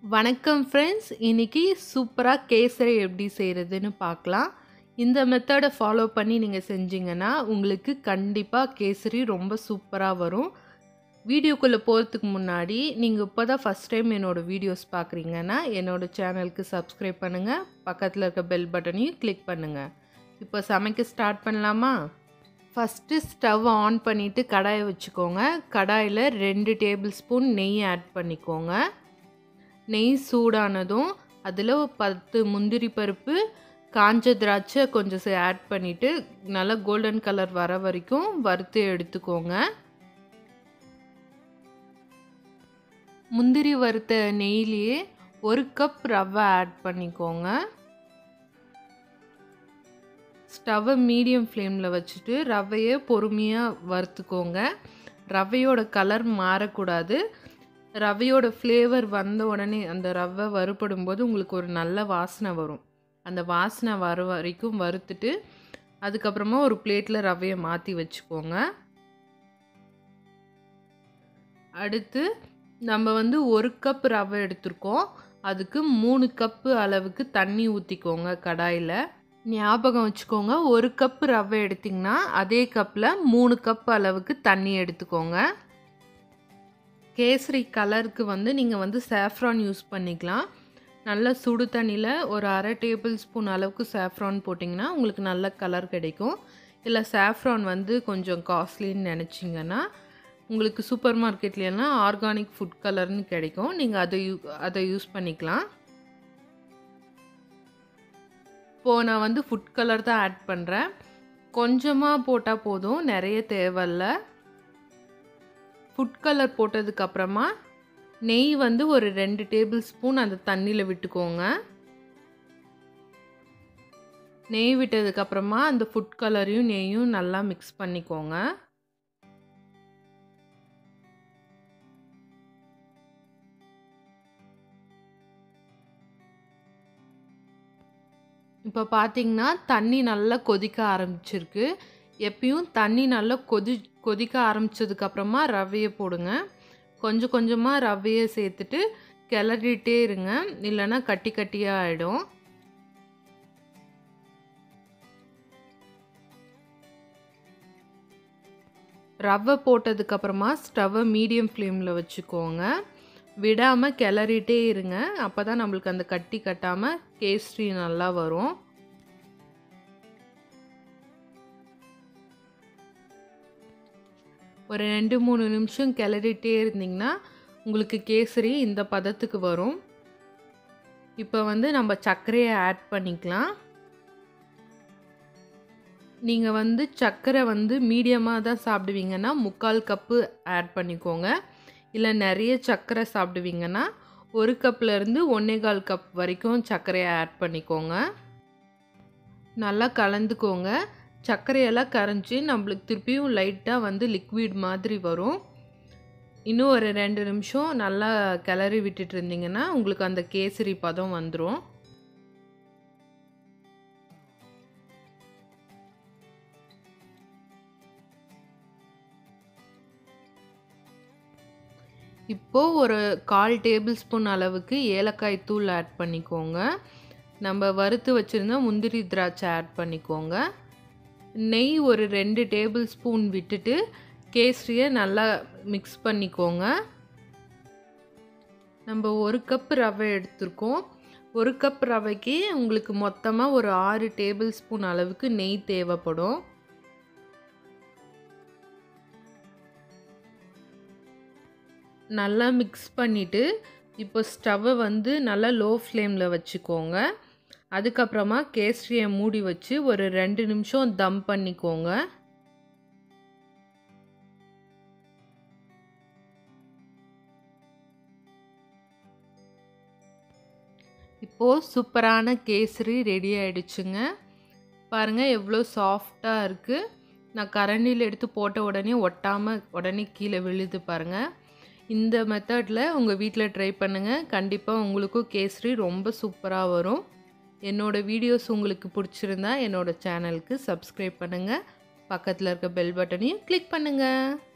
வணக்கம் ஃப்ரெண்ட்ஸ் இன்னைக்கு சூப்பராக கேசரி எப்படி செய்கிறதுன்னு பார்க்கலாம் இந்த மெத்தடை ஃபாலோ பண்ணி நீங்கள் செஞ்சீங்கன்னா உங்களுக்கு கண்டிப்பாக கேசரி ரொம்ப சூப்பராக வரும் வீடியோக்குள்ளே போகிறதுக்கு முன்னாடி நீங்கள் இப்போ தான் ஃபஸ்ட் டைம் என்னோடய வீடியோஸ் பார்க்குறீங்கன்னா என்னோடய சேனலுக்கு சப்ஸ்கிரைப் பண்ணுங்கள் பக்கத்தில் இருக்க பெல் பட்டனையும் கிளிக் பண்ணுங்கள் இப்போ சமைக்க ஸ்டார்ட் பண்ணலாமா ஃபஸ்ட்டு ஸ்டவ் ஆன் பண்ணிவிட்டு கடாயை வச்சுக்கோங்க கடாயில் ரெண்டு டேபிள் ஸ்பூன் நெய் ஆட் பண்ணிக்கோங்க நெய் சூடானதும் அதில் பத்து முந்திரி பருப்பு காஞ்ச திராட்சை கொஞ்சம் ஆட் பண்ணிவிட்டு நல்லா கோல்டன் கலர் வர வரைக்கும் வறுத்து எடுத்துக்கோங்க முந்திரி வறுத்த நெய்லேயே ஒரு கப் ரவை ஆட் பண்ணிக்கோங்க ஸ்டவ்வை மீடியம் ஃப்ளேமில் வச்சுட்டு ரவையை பொறுமையாக வறுத்துக்கோங்க ரவையோட கலர் மாறக்கூடாது ரவையோட ஃப்ளேவர் வந்த உடனே அந்த ரவை வறுபடும் போது உங்களுக்கு ஒரு நல்ல வாசனை வரும் அந்த வாசனை வர வரைக்கும் வறுத்துட்டு அதுக்கப்புறமா ஒரு பிளேட்டில் ரவையை மாற்றி வச்சுக்கோங்க அடுத்து நம்ம வந்து ஒரு கப் ரவை எடுத்திருக்கோம் அதுக்கு மூணு கப்பு அளவுக்கு தண்ணி ஊற்றிக்கோங்க கடாயில் ஞாபகம் வச்சுக்கோங்க ஒரு கப் ரவை எடுத்திங்கன்னா அதே கப்பில் மூணு கப் அளவுக்கு தண்ணி எடுத்துக்கோங்க கேசரி கலருக்கு வந்து நீங்கள் வந்து சேஃப்ரான் யூஸ் பண்ணிக்கலாம் நல்ல சுடு தண்ணியில் ஒரு அரை டேபிள் ஸ்பூன் அளவுக்கு சேஃப்ரான் போட்டிங்கன்னா உங்களுக்கு நல்ல கலர் கிடைக்கும் இல்லை சேஃப்ரான் வந்து கொஞ்சம் காஸ்ட்லின்னு நினச்சிங்கன்னா உங்களுக்கு சூப்பர் மார்க்கெட்லாம் ஆர்கானிக் ஃபுட் கலர்னு கிடைக்கும் நீங்கள் அதை யூ அதை யூஸ் பண்ணிக்கலாம் இப்போது நான் வந்து ஃபுட் கலர் தான் ஆட் பண்ணுறேன் கொஞ்சமாக போட்டால் போதும் நிறைய தேவையில்ல ஃபுட் கலர் போட்டதுக்கப்புறமா நெய் வந்து ஒரு ரெண்டு டேபிள் ஸ்பூன் அந்த தண்ணியில் விட்டுக்கோங்க நெய் விட்டதுக்கப்புறமா அந்த ஃபுட் கலரையும் நெய்யும் நல்லா மிக்ஸ் பண்ணிக்கோங்க இப்போ பார்த்தீங்கன்னா தண்ணி நல்லா கொதிக்க ஆரம்பிச்சிருக்கு எப்பயும் தண்ணி நல்லா கொதி கொதிக்க ஆரம்பித்ததுக்கப்புறமா ரவையை போடுங்க கொஞ்சம் கொஞ்சமாக ரவையை சேர்த்துட்டு கிளறிட்டே இருங்க இல்லைன்னா கட்டி கட்டியாக ஆகிடும் ரவை போட்டதுக்கப்புறமா ஸ்டவ்வை மீடியம் ஃப்ளேமில் வச்சுக்கோங்க விடாமல் கிளறிட்டே இருங்க அப்போ தான் நம்மளுக்கு அந்த கட்டி கட்டாமல் கேஸ்ட்ரி நல்லா வரும் ஒரு ரெண்டு மூணு நிமிஷம் கிளறிட்டே இருந்திங்கன்னா உங்களுக்கு கேசரி இந்த பதத்துக்கு வரும் இப்போ வந்து நம்ம சர்க்கரையை ஆட் பண்ணிக்கலாம் நீங்கள் வந்து சர்க்கரை வந்து மீடியமாக தான் சாப்பிடுவீங்கன்னா முக்கால் கப்பு ஆட் பண்ணிக்கோங்க இல்லை நிறைய சர்க்கரை சாப்பிடுவீங்கன்னா ஒரு கப்லேருந்து ஒன்றே கால் கப் வரைக்கும் சர்க்கரையை ஆட் பண்ணிக்கோங்க நல்லா கலந்துக்கோங்க சர்க்கரையெல்லாம் கரைஞ்சி நம்மளுக்கு திருப்பியும் லைட்டாக வந்து லிக்விட் மாதிரி வரும் இன்னும் ஒரு ரெண்டு நிமிஷம் நல்லா கிளறி விட்டுட்டு இருந்தீங்கன்னா உங்களுக்கு அந்த கேசரி பதம் வந்துடும் இப்போது ஒரு கால் டேபிள் ஸ்பூன் அளவுக்கு ஏலக்காய் தூள் ஆட் பண்ணிக்கோங்க நம்ம வறுத்து வச்சுருந்தா முந்திரி திராட்சை ஆட் பண்ணிக்கோங்க நெய் ஒரு ரெண்டு டேபிள் ஸ்பூன் விட்டுட்டு கேசரியை நல்லா மிக்ஸ் பண்ணிக்கோங்க நம்ம ஒரு கப் ரவை எடுத்திருக்கோம் ஒரு கப் ரவைக்கு உங்களுக்கு மொத்தமாக ஒரு ஆறு டேபிள் ஸ்பூன் அளவுக்கு நெய் தேவைப்படும் நல்லா மிக்ஸ் பண்ணிவிட்டு இப்போ ஸ்டவ்வை வந்து நல்லா லோ ஃப்ளேமில் வச்சுக்கோங்க அதுக்கப்புறமா கேசரியை மூடி வச்சு ஒரு ரெண்டு நிமிஷம் தம் பண்ணிக்கோங்க இப்போது சூப்பரான கேசரி ரெடி ஆகிடுச்சுங்க பாருங்கள் எவ்வளோ சாஃப்டாக இருக்குது நான் கரண்டியில் எடுத்து போட்ட உடனே ஒட்டாமல் உடனே கீழே விழுது பாருங்கள் இந்த மெத்தடில் உங்கள் வீட்டில் ட்ரை பண்ணுங்கள் கண்டிப்பாக உங்களுக்கும் கேசரி ரொம்ப சூப்பராக வரும் என்னோடய வீடியோஸ் உங்களுக்கு பிடிச்சிருந்தா என்னோடய சேனலுக்கு சப்ஸ்கிரைப் பண்ணுங்கள் பக்கத்தில் இருக்க பெல் பட்டனையும் கிளிக் பண்ணுங்கள்